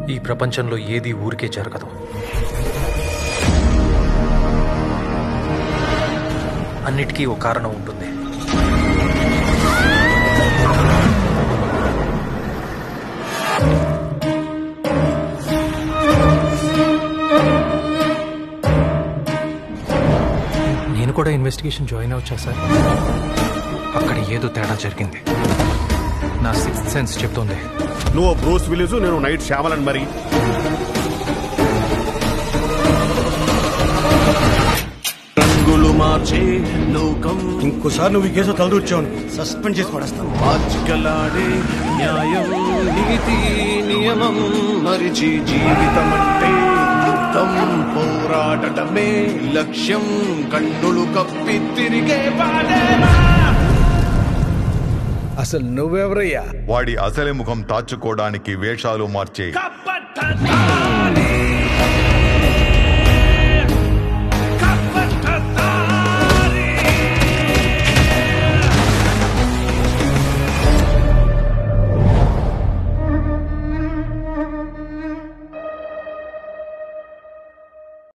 ఈ ప్రపంచంలో ఏది ఊరికే జరగదు అన్నిటికీ ఒక కారణం ఉంటుంది నేను కూడా ఇన్వెస్టిగేషన్ జాయిన్ అవచ్చా సార్ అక్కడ ఏదో తేడా జరిగింది నా సిక్స్త్ సెన్స్ చెప్తోంది నువ్వు బ్రూస్ విలిస్ నేను నైట్ శ్యామలన్ మరి రంగులు మార్చే లోకం ఇంకోసారి నువ్వు ఈ కేసు తలదూర్చావు సస్పెండ్ చేసి పడేస్తాను మార్చికలాడే న్యాయం నీతి నియమం మరిచి జీవితం అంటే యుద్ధం పోరాడటమే లక్ష్యం కన్నులు కప్పి తిరిగే వాడేవా అసలు నువ్వెవరయ్యా వాడి అసలి ముఖం దాచుకోవడానికి వేషాలు మార్చే కపట